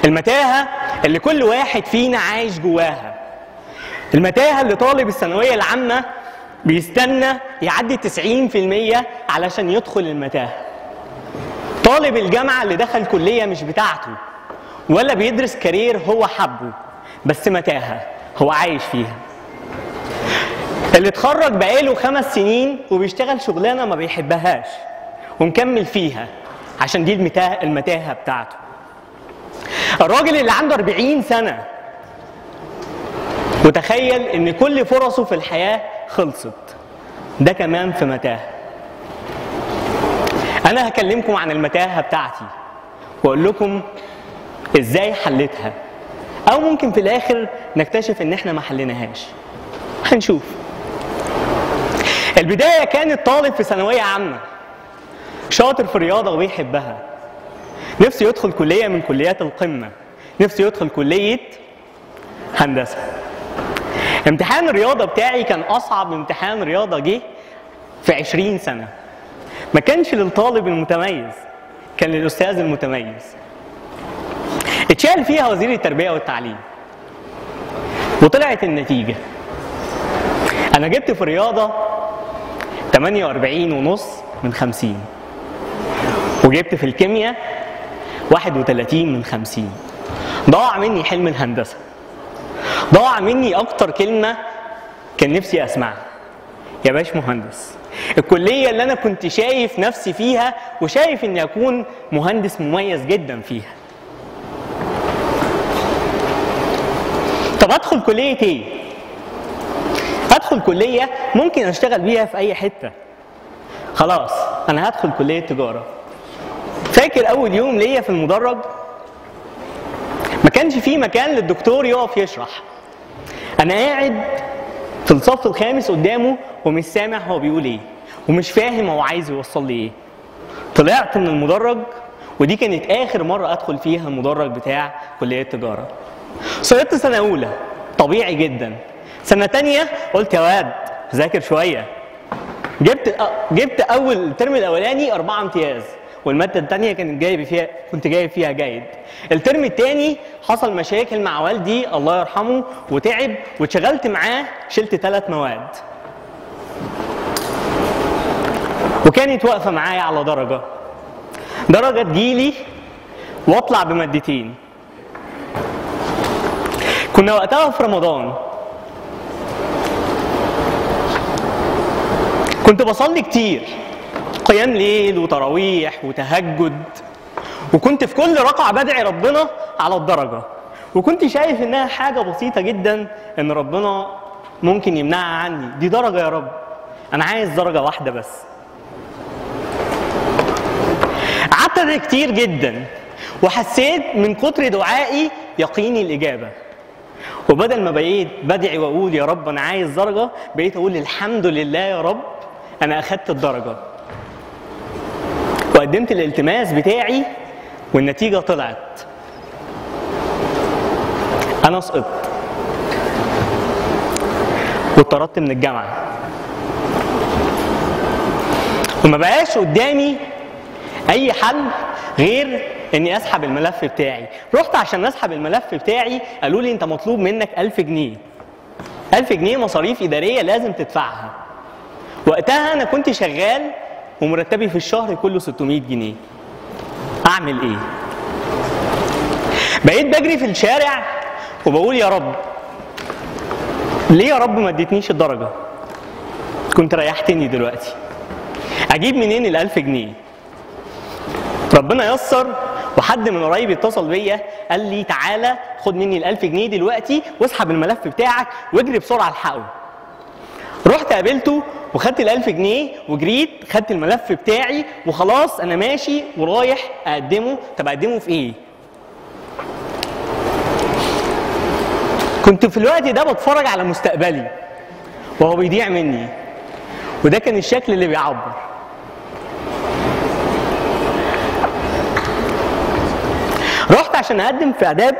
المتاهة اللي كل واحد فينا عايش جواها المتاهة اللي طالب الثانوية العامة بيستنى يعدي 90% علشان يدخل المتاهة طالب الجامعة اللي دخل كلية مش بتاعته ولا بيدرس كارير هو حبه بس متاهة هو عايش فيها اللي اتخرج بقاله خمس سنين وبيشتغل شغلانة ما بيحبهاش ومكمل فيها عشان دي المتاهة, المتاهة بتاعته الراجل اللي عنده 40 سنة وتخيل ان كل فرصه في الحياة خلصت ده كمان في متاهة انا هكلمكم عن المتاهة بتاعتي واقول لكم ازاي حلتها او ممكن في الاخر نكتشف ان احنا ما حليناهاش هنشوف البداية كانت طالب في ثانوية عامة شاطر في الرياضة وبيحبها نفسه يدخل كلية من كليات القمة نفسه يدخل كلية هندسة امتحان الرياضة بتاعي كان أصعب امتحان رياضة جه في 20 سنة ما كانش للطالب المتميز كان للأستاذ المتميز اتشال فيها وزير التربية والتعليم وطلعت النتيجة أنا جبت في الرياضة 48 ونص من 50 وجبت في الكيمياء 31 من 50 ضاع مني حلم الهندسة ضاع مني أكتر كلمة كان نفسي أسمعها يا باش مهندس الكلية اللي أنا كنت شايف نفسي فيها وشايف إني أكون مهندس مميز جدا فيها طب أدخل كلية إيه؟ أدخل كلية ممكن أشتغل بيها في أي حتة خلاص أنا هدخل كلية تجارة فاكر أول يوم ليا في المدرج ما كانش فيه مكان للدكتور يقف يشرح انا قاعد في الصف الخامس قدامه ومش سامع هو بيقول ايه ومش فاهم هو عايز يوصل لي ايه طلعت من المدرج ودي كانت اخر مره ادخل فيها المدرج بتاع كليه التجاره سقطت سنه اولى طبيعي جدا سنه تانية قلت يا واد ذاكر شويه جبت جبت اول الترم الاولاني أربعة امتياز والماده الثانيه كانت جايب فيها كنت جايب فيها جيد الترم الثاني حصل مشاكل مع والدي الله يرحمه وتعب واتشغلت معاه شلت ثلاث مواد وكانت واقفه معايا على درجه درجه تجيلي واطلع بمادتين كنا وقتها في رمضان كنت بصلي كتير قيام ليل وتراويح وتهجد وكنت في كل ركعه بدعي ربنا على الدرجه وكنت شايف انها حاجه بسيطه جدا ان ربنا ممكن يمنعها عني دي درجه يا رب انا عايز درجه واحده بس قعدت ادعي كتير جدا وحسيت من كتر دعائي يقيني الاجابه وبدل ما بقيت بدعي واقول يا رب انا عايز درجه بقيت اقول الحمد لله يا رب انا اخدت الدرجه وقدمت الالتماس بتاعي والنتيجة طلعت أنا سقطت واتطردت من الجامعة وما بقاش قدامي أي حل غير إني أسحب الملف بتاعي رحت عشان أسحب الملف بتاعي قالوا لي أنت مطلوب منك ألف جنيه ألف جنيه مصاريف إدارية لازم تدفعها وقتها أنا كنت شغال ومرتبي في الشهر كله 600 جنيه اعمل ايه بقيت بجري في الشارع وبقول يا رب ليه يا رب ما اديتنيش الدرجه كنت ريحتني دلوقتي اجيب منين الألف جنيه ربنا يسر وحد من قرايبي اتصل بيا قال لي تعالى خد مني الألف جنيه دلوقتي واسحب الملف بتاعك واجري بسرعه الحقه رحت قابلته وخدت الألف جنيه وجريت خدت الملف بتاعي وخلاص أنا ماشي ورايح أقدمه طب أقدمه في إيه؟ كنت في الوقت ده بتفرج على مستقبلي وهو بيضيع مني وده كان الشكل اللي بيعبر رحت عشان اقدم في اداب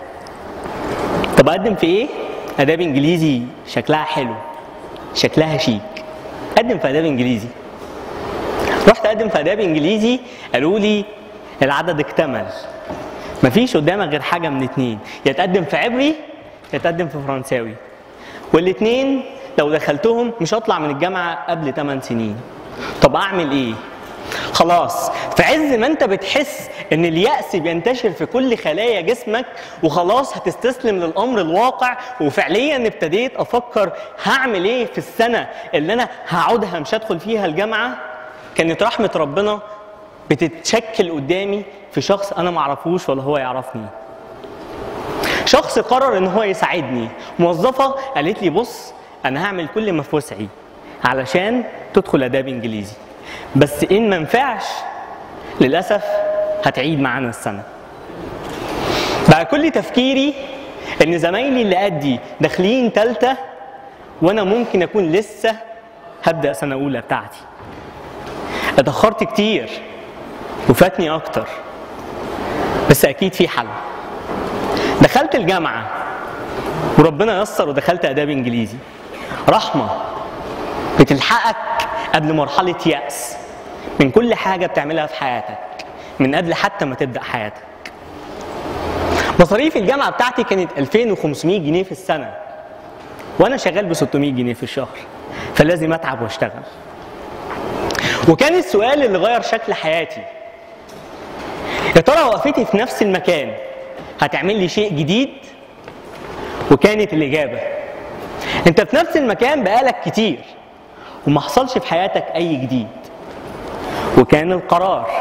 طب اقدم في ايه اداب انجليزي شكلها حلو شكلها شيك قدم في اداب انجليزي رحت اقدم في اداب انجليزي قالوا لي العدد اكتمل مفيش قدامك غير حاجه من اتنين يا تقدم في عبري يا تقدم في فرنساوي والاتنين لو دخلتهم مش هطلع من الجامعه قبل 8 سنين طب اعمل ايه خلاص في عز ما انت بتحس ان اليأس بينتشر في كل خلايا جسمك وخلاص هتستسلم للامر الواقع وفعليا ابتديت افكر هعمل ايه في السنه اللي انا هقعدها مش هدخل فيها الجامعه كانت رحمه ربنا بتتشكل قدامي في شخص انا معرفوش ولا هو يعرفني شخص قرر ان هو يساعدني موظفه قالت لي بص انا هعمل كل ما في وسعي علشان تدخل اداب انجليزي بس ان ما نفعش للاسف هتعيد معانا السنه بقى كل تفكيري ان زمايلي اللي قدي داخلين تالتة وانا ممكن اكون لسه هبدا سنه اولى بتاعتي اتاخرت كتير وفاتني اكتر بس اكيد في حل دخلت الجامعه وربنا يسر ودخلت اداب انجليزي رحمه بتلحقك قبل مرحله ياس من كل حاجه بتعملها في حياتك من قبل حتى ما تبدا حياتك مصاريف الجامعه بتاعتي كانت 2500 جنيه في السنه وانا شغال ب 600 جنيه في الشهر فلازم اتعب واشتغل وكان السؤال اللي غير شكل حياتي يا ترى وقفتي في نفس المكان هتعمل لي شيء جديد وكانت الاجابه انت في نفس المكان بقالك كتير وما حصلش في حياتك اي جديد وكان القرار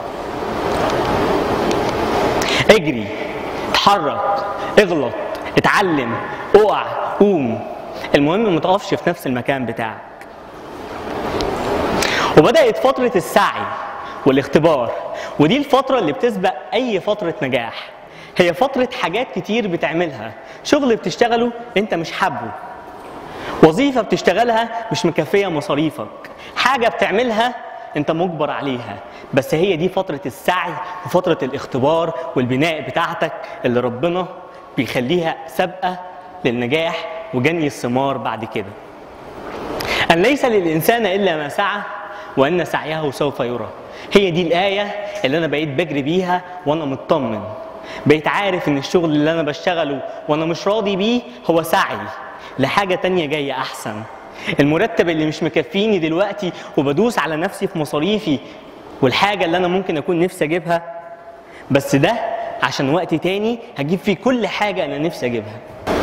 اجري اتحرك اغلط اتعلم اقع قوم المهم ما تقفش في نفس المكان بتاعك وبدات فتره السعي والاختبار ودي الفتره اللي بتسبق اي فتره نجاح هي فتره حاجات كتير بتعملها شغل بتشتغله انت مش حابه وظيفه بتشتغلها مش مكفيه مصاريفك حاجه بتعملها انت مجبر عليها بس هي دي فتره السعي وفتره الاختبار والبناء بتاعتك اللي ربنا بيخليها سابقه للنجاح وجني الثمار بعد كده ان ليس للانسان الا ما سعى وان سعيه سوف يرى هي دي الايه اللي انا بقيت بجري بيها وانا مطمن بقيت عارف ان الشغل اللي انا بشتغله وانا مش راضي بيه هو سعي لحاجه تانية جايه احسن المرتب اللي مش مكفيني دلوقتي وبدوس على نفسي في مصاريفي والحاجه اللي انا ممكن اكون نفسي اجيبها بس ده عشان وقت تاني هجيب فيه كل حاجه انا نفسي اجيبها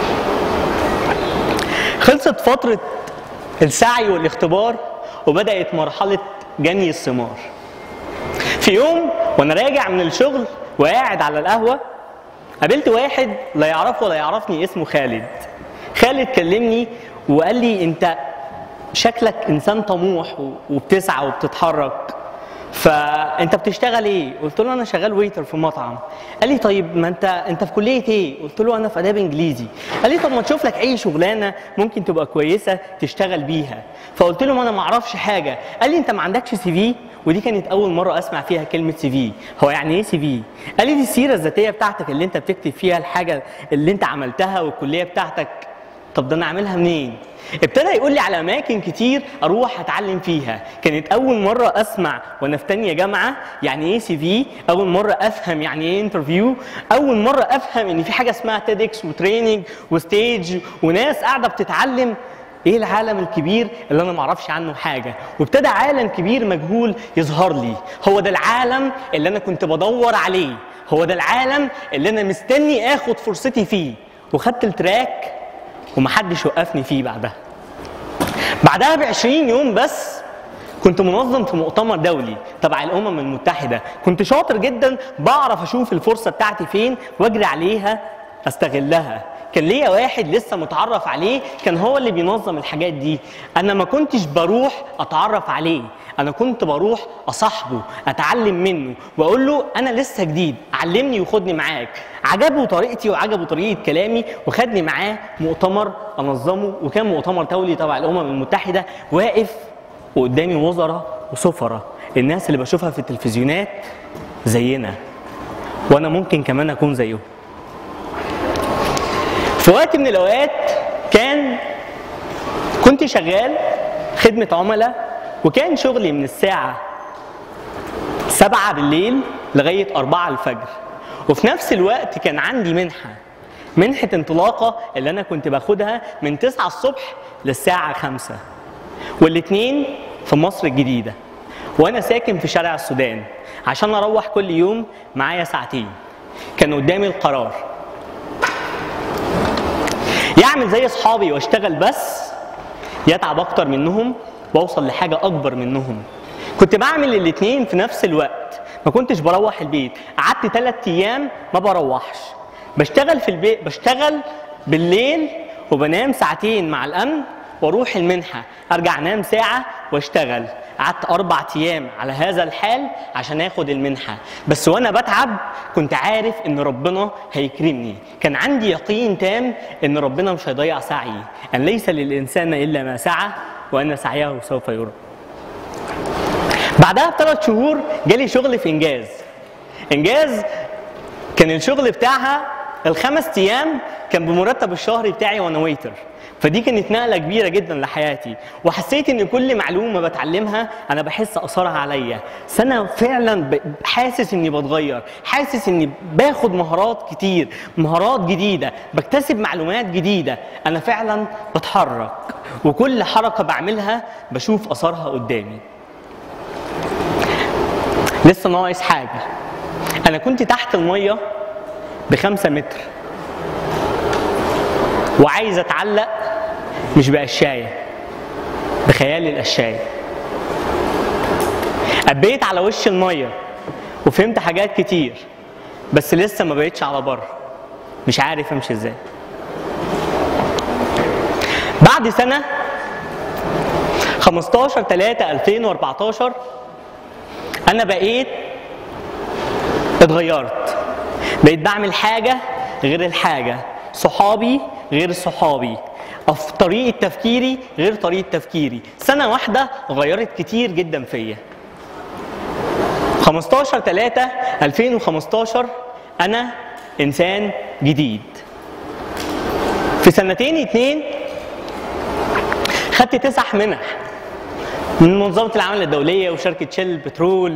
خلصت فتره السعي والاختبار وبدات مرحله جني الثمار في يوم وانا راجع من الشغل وقاعد على القهوه قابلت واحد لا يعرفه ولا يعرفني اسمه خالد خالد كلمني وقال لي انت شكلك انسان طموح وبتسعى وبتتحرك فانت بتشتغل ايه؟ قلت له انا شغال ويتر في مطعم. قال لي طيب ما انت انت في كليه ايه؟ قلت له انا في اداب انجليزي. قال لي طب ما تشوف لك اي شغلانه ممكن تبقى كويسه تشتغل بيها. فقلت له ما انا ما اعرفش حاجه. قال لي انت ما عندكش سي في؟ ودي كانت اول مره اسمع فيها كلمه سي في. هو يعني ايه سي في؟ قال لي دي السيره الذاتيه بتاعتك اللي انت بتكتب فيها الحاجه اللي انت عملتها والكليه بتاعتك. طب ده انا اعملها منين؟ ابتدى يقول لي على اماكن كتير اروح اتعلم فيها كانت اول مره اسمع وانا في تانية جامعه يعني ايه سي في اول مره افهم يعني ايه انترفيو اول مره افهم ان في حاجه اسمها تيدكس وتريننج وستيج وناس قاعده بتتعلم ايه العالم الكبير اللي انا ما اعرفش عنه حاجه وابتدى عالم كبير مجهول يظهر لي هو ده العالم اللي انا كنت بدور عليه هو ده العالم اللي انا مستني اخد فرصتي فيه وخدت التراك ومحدش وقفني فيه بعدها بعدها ب 20 يوم بس كنت منظم في مؤتمر دولي تبع الامم المتحده كنت شاطر جدا بعرف اشوف الفرصه بتاعتي فين واجري عليها استغلها كان ليا واحد لسه متعرف عليه كان هو اللي بينظم الحاجات دي انا ما كنتش بروح اتعرف عليه انا كنت بروح اصاحبه اتعلم منه واقول له انا لسه جديد علمني وخدني معاك عجبه طريقتي وعجبه طريقه كلامي وخدني معاه مؤتمر انظمه وكان مؤتمر دولي تبع الامم المتحده واقف وقدامي وزراء وسفراء الناس اللي بشوفها في التلفزيونات زينا وانا ممكن كمان اكون زيهم في وقت من الاوقات كان كنت شغال خدمه عملاء وكان شغلي من الساعه 7 بالليل لغايه 4 الفجر وفي نفس الوقت كان عندي منحه منحه انطلاقه اللي انا كنت باخدها من 9 الصبح للساعه 5 والاثنين في مصر الجديده وانا ساكن في شارع السودان عشان اروح كل يوم معايا ساعتين كان قدامي القرار يعمل زي اصحابي واشتغل بس يتعب اكتر منهم واوصل لحاجه اكبر منهم كنت بعمل الاثنين في نفس الوقت ما كنتش بروح البيت قعدت ثلاث ايام ما بروحش بشتغل في البيت بشتغل بالليل وبنام ساعتين مع الامن واروح المنحه ارجع انام ساعه واشتغل قعدت اربع ايام على هذا الحال عشان اخد المنحه بس وانا بتعب كنت عارف ان ربنا هيكرمني كان عندي يقين تام ان ربنا مش هيضيع سعيي ان ليس للانسان الا ما سعى وان سعيه سوف يرى بعدها بثلاث شهور جالي شغل في انجاز انجاز كان الشغل بتاعها الخمس ايام كان بمرتب الشهري بتاعي وانا ويتر فدي كانت نقله كبيره جدا لحياتي وحسيت ان كل معلومه بتعلمها انا بحس اثرها عليا سنه فعلا ب- حاسس اني بتغير حاسس اني باخد مهارات كتير مهارات جديده بكتسب معلومات جديده انا فعلا بتحرك وكل حركه بعملها بشوف اثرها قدامي لسه ناقص حاجه انا كنت تحت الميه بخمسة متر وعايز اتعلق مش بقشايه بخيال القشايه قبيت على وش الميه وفهمت حاجات كتير بس لسه ما بقتش على بر مش عارف امشي ازاي بعد سنه 15 3 2014 انا بقيت اتغيرت بقيت بعمل حاجه غير الحاجه صحابي غير صحابي أف- طريقه تفكيري غير طريقه تفكيري سنه واحده غيرت كتير جدا فيا 15 3 2015 انا انسان جديد في سنتين اتنين خدت تسع منح من منظمه العمل الدوليه وشركه شيل البترول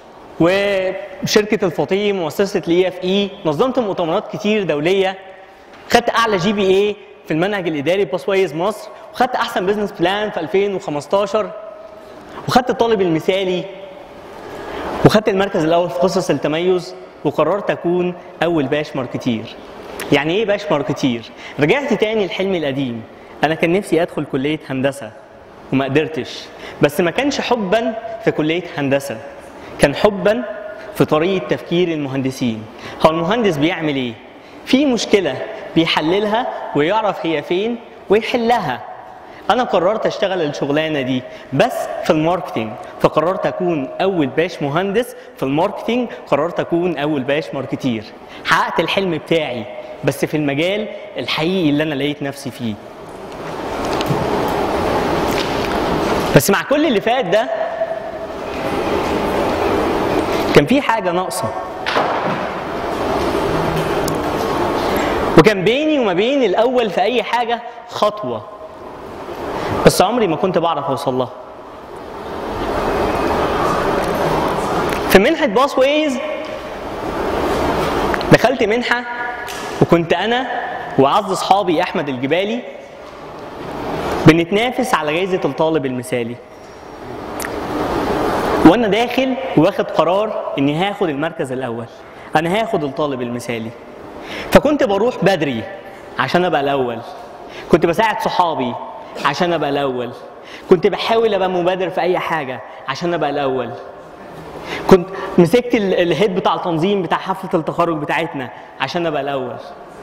وشركه الفطيم ومؤسسه الاي اف اي نظمت مؤتمرات كتير دوليه خدت اعلى جي بي اي في المنهج الاداري باس وايز مصر وخدت احسن بزنس بلان في 2015 وخدت الطالب المثالي وخدت المركز الاول في قصص التميز وقررت اكون اول باش ماركتير يعني ايه باش ماركتير رجعت تاني لحلمي القديم انا كان نفسي ادخل كليه هندسه وما قدرتش بس ما كانش حبا في كليه هندسه كان حبا في طريقه تفكير المهندسين هو المهندس بيعمل ايه في مشكله بيحللها ويعرف هي فين ويحلها انا قررت اشتغل الشغلانه دي بس في الماركتينج فقررت اكون اول باش مهندس في الماركتينج قررت اكون اول باش ماركتير حققت الحلم بتاعي بس في المجال الحقيقي اللي انا لقيت نفسي فيه بس مع كل اللي فات ده كان في حاجه ناقصه وكان بيني وما بين الاول في اي حاجه خطوه بس عمري ما كنت بعرف اوصل لها في منحه باس ويز دخلت منحه وكنت انا واعز اصحابي احمد الجبالي بنتنافس على جائزه الطالب المثالي وانا داخل واخد قرار اني هاخد المركز الاول انا هاخد الطالب المثالي فكنت بروح بدري عشان ابقى الاول كنت بساعد صحابي عشان ابقى الاول كنت بحاول ابقى مبادر في اي حاجه عشان ابقى الاول كنت مسكت ال- الهيد بتاع التنظيم بتاع حفله التخرج بتاعتنا عشان ابقى الاول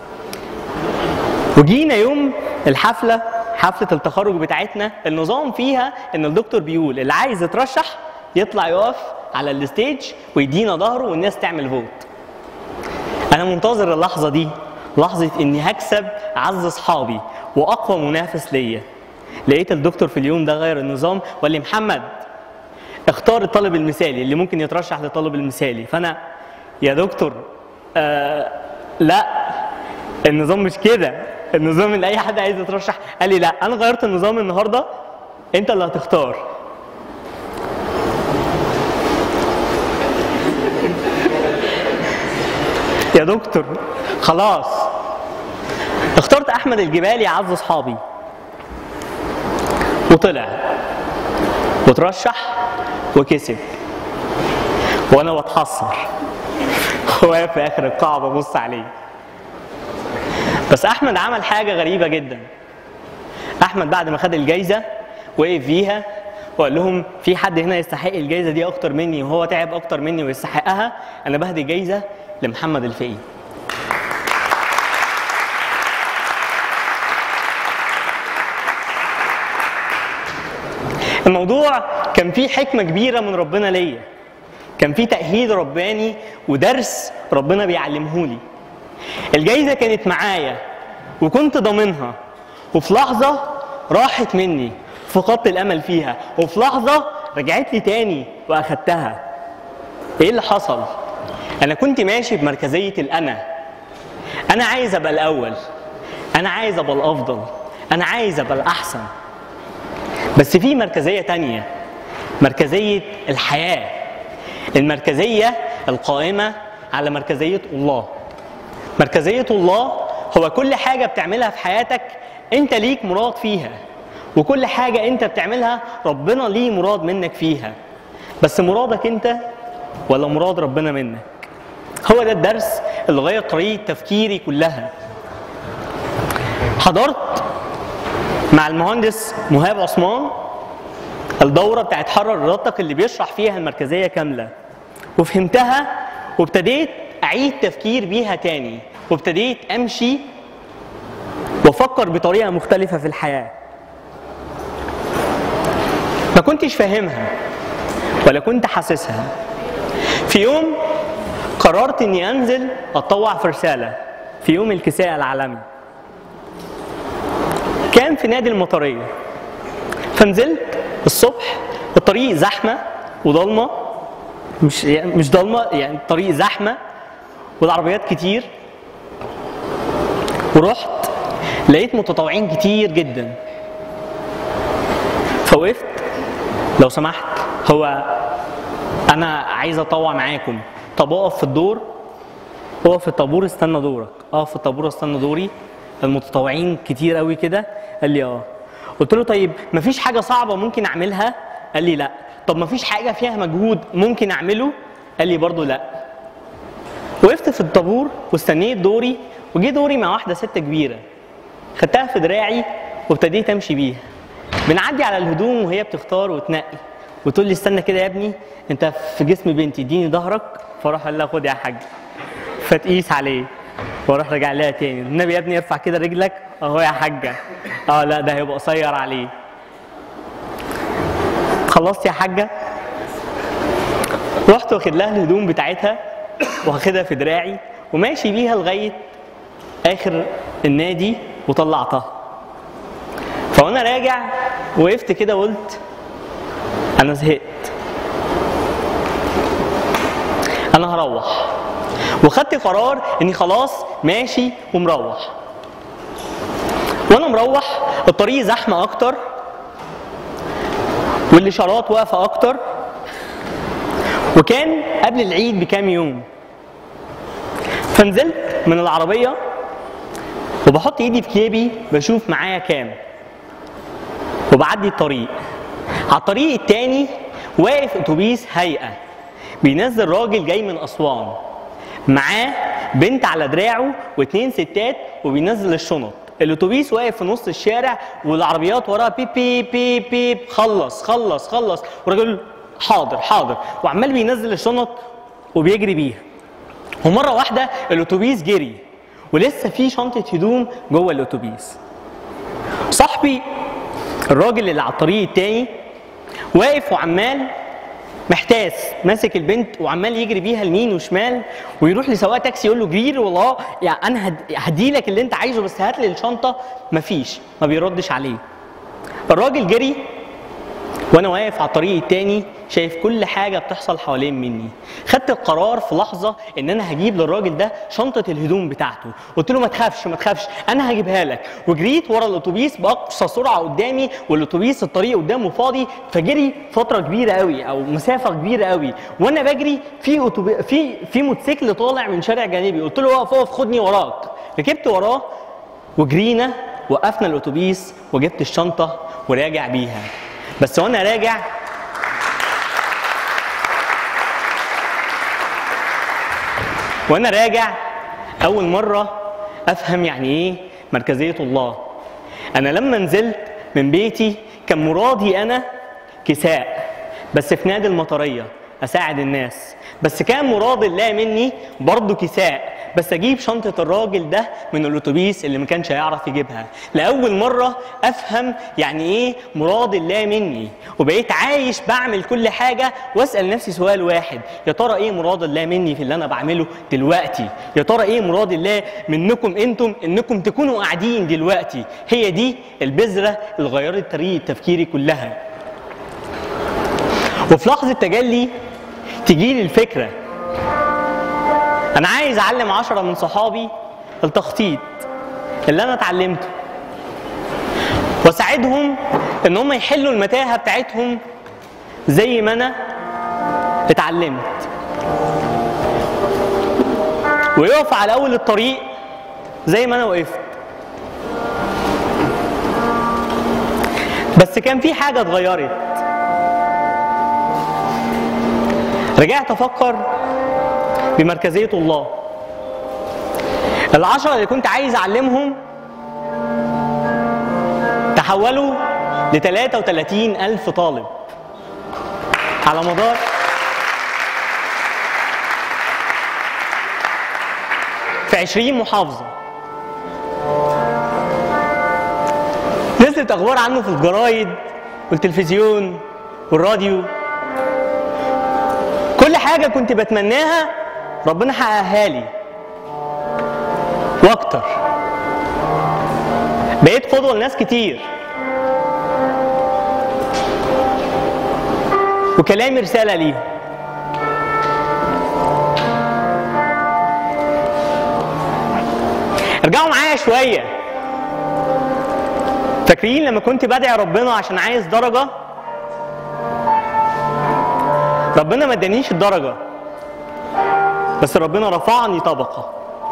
وجينا يوم الحفله حفله التخرج بتاعتنا النظام فيها ان الدكتور بيقول اللي عايز يترشح يطلع يقف على الستيج ويدينا ظهره والناس تعمل فوت انا منتظر اللحظه دي لحظه اني هكسب اعز اصحابي واقوى منافس ليا لقيت الدكتور في اليوم ده غير النظام وقال لي محمد اختار الطالب المثالي اللي ممكن يترشح للطالب المثالي فانا يا دكتور آه لا النظام مش كده النظام ان اي حد عايز يترشح قال لي لا انا غيرت النظام النهارده انت اللي هتختار يا دكتور خلاص اخترت احمد الجبالي اعز اصحابي وطلع وترشح وكسب وانا بتحسر واقف في اخر القاعه ببص عليه بس احمد عمل حاجه غريبه جدا احمد بعد ما خد الجايزه وقف فيها وقال لهم في حد هنا يستحق الجايزه دي اكتر مني وهو تعب اكتر مني ويستحقها انا بهدي الجايزه لمحمد الفقي الموضوع كان فيه حكمه كبيره من ربنا ليا كان فيه تاهيل رباني ودرس ربنا بيعلمه لي الجايزه كانت معايا وكنت ضامنها وفي لحظه راحت مني فقدت الامل فيها وفي لحظه رجعت لي تاني واخدتها ايه اللي حصل انا كنت ماشي بمركزيه الانا انا عايز ابقى الاول انا عايز ابقى الافضل انا عايز ابقى الاحسن بس في مركزيه تانية مركزيه الحياه المركزيه القائمه على مركزيه الله مركزيه الله هو كل حاجه بتعملها في حياتك انت ليك مراد فيها وكل حاجه انت بتعملها ربنا ليه مراد منك فيها بس مرادك انت ولا مراد ربنا منك هو ده الدرس اللي غير طريقه تفكيري كلها حضرت مع المهندس مهاب عثمان الدورة بتاعت حرر إرادتك اللي بيشرح فيها المركزية كاملة وفهمتها وابتديت أعيد تفكير بيها تاني وابتديت أمشي وأفكر بطريقة مختلفة في الحياة ما كنتش فاهمها ولا كنت حاسسها في يوم قررت اني انزل اتطوع في رساله في يوم الكساء العالمي كان في نادي المطريه فنزلت الصبح الطريق زحمه وضلمه مش يعني مش ضلمه يعني الطريق زحمه والعربيات كتير ورحت لقيت متطوعين كتير جدا فوقفت لو سمحت هو انا عايز اطوع معاكم طب اقف في الدور اقف في الطابور استنى دورك اقف في الطابور استنى دوري المتطوعين كتير قوي كده قال لي اه قلت له طيب مفيش حاجه صعبه ممكن اعملها قال لي لا طب مفيش حاجه فيها مجهود ممكن اعمله قال لي برضو لا وقفت في الطابور واستنيت دوري وجي دوري مع واحده ست كبيره خدتها في دراعي وابتديت امشي بيها بنعدي على الهدوم وهي بتختار وتنقي وتقول لي استنى كده يا ابني انت في جسم بنتي اديني ظهرك فاروح اقول لها خد يا حاج فتقيس عليه واروح راجع لها تاني النبي يا ابني ارفع كده رجلك اهو يا حاجه اه لا ده هيبقى قصير عليه خلصت يا حاجه رحت واخد لها الهدوم بتاعتها واخدها في دراعي وماشي بيها لغايه اخر النادي وطلعتها فوانا راجع وقفت كده وقلت انا زهقت انا هروح وخدت قرار اني خلاص ماشي ومروح وانا مروح الطريق زحمه اكتر والاشارات واقفه اكتر وكان قبل العيد بكام يوم فنزلت من العربيه وبحط ايدي في جيبي بشوف معايا كام وبعدي الطريق على الطريق التاني واقف اتوبيس هيئه بينزل راجل جاي من اسوان معاه بنت على دراعه واتنين ستات وبينزل الشنط الاتوبيس واقف في نص الشارع والعربيات وراه بيب بيب بيب بيب خلص خلص خلص والراجل حاضر حاضر وعمال بينزل الشنط وبيجري بيها ومره واحده الاتوبيس جري ولسه في شنطه هدوم جوه الاتوبيس صاحبي الراجل اللي على الطريق التاني واقف وعمال محتاس ماسك البنت وعمال يجري بيها يمين وشمال ويروح لسواق تاكسي يقول له جرير والله يعني انا هد- هديلك اللي انت عايزه بس هات لي الشنطه مفيش ما بيردش عليه الراجل جري وانا واقف على الطريق التاني شايف كل حاجه بتحصل حوالين مني خدت القرار في لحظه ان انا هجيب للراجل ده شنطه الهدوم بتاعته قلت له ما تخافش ما تخافش انا هجيبها لك وجريت ورا الاتوبيس باقصى سرعه قدامي والاتوبيس الطريق قدامه فاضي فجري فتره كبيره قوي او مسافه كبيره قوي وانا بجري في أتوبي... في في موتوسيكل طالع من شارع جانبي قلت له اقف اقف خدني وراك ركبت وراه وجرينا وقفنا الاتوبيس وجبت الشنطه وراجع بيها بس وانا راجع وانا راجع اول مره افهم يعني ايه مركزيه الله انا لما نزلت من بيتي كان مرادي انا كساء بس في نادي المطريه اساعد الناس بس كان مراد الله مني برضه كساء بس اجيب شنطه الراجل ده من الاتوبيس اللي ما كانش هيعرف يجيبها لاول مره افهم يعني ايه مراد الله مني وبقيت عايش بعمل كل حاجه واسال نفسي سؤال واحد يا ترى ايه مراد الله مني في اللي انا بعمله دلوقتي يا ترى ايه مراد الله منكم انتم انكم تكونوا قاعدين دلوقتي هي دي البذره اللي غيرت طريقه تفكيري كلها وفي لحظه تجلي تجيلي الفكره انا عايز اعلم عشرة من صحابي التخطيط اللي انا اتعلمته واساعدهم ان هم يحلوا المتاهه بتاعتهم زي ما انا اتعلمت ويقف على اول الطريق زي ما انا وقفت بس كان في حاجه اتغيرت رجعت افكر بمركزية الله العشرة اللي كنت عايز أعلمهم تحولوا ل 33 ألف طالب على مدار في 20 محافظة نزلت أخبار عنه في الجرايد والتلفزيون والراديو كل حاجة كنت بتمناها ربنا حققها لي واكتر بقيت قدوة لناس كتير وكلامي رسالة ليهم ارجعوا معايا شوية فاكرين لما كنت بدعي ربنا عشان عايز درجة ربنا ما ادانيش الدرجة بس ربنا رفعني طبقة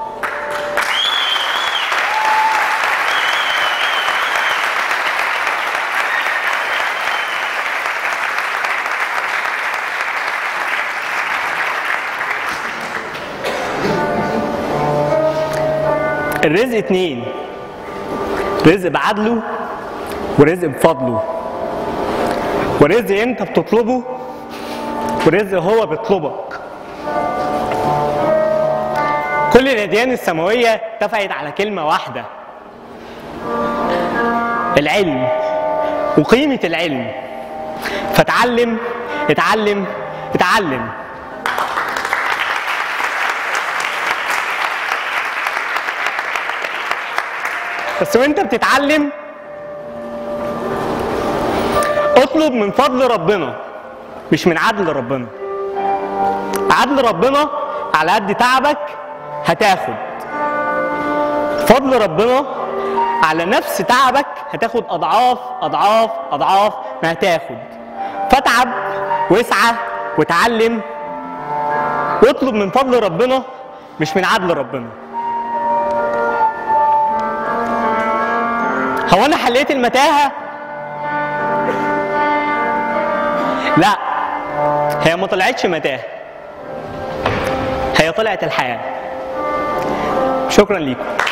الرزق اتنين رزق بعدله ورزق بفضله ورزق انت بتطلبه ورزق هو بيطلبك كل الأديان السماوية اتفقت على كلمة واحدة العلم وقيمة العلم فتعلم اتعلم اتعلم بس وانت بتتعلم اطلب من فضل ربنا مش من عدل ربنا عدل ربنا على قد تعبك هتاخد فضل ربنا على نفس تعبك هتاخد اضعاف اضعاف اضعاف ما هتاخد فاتعب واسعى وتعلم واطلب من فضل ربنا مش من عدل ربنا هو انا حليت المتاهه لا هي ما طلعتش متاهه هي طلعت الحياه شكرا ليكم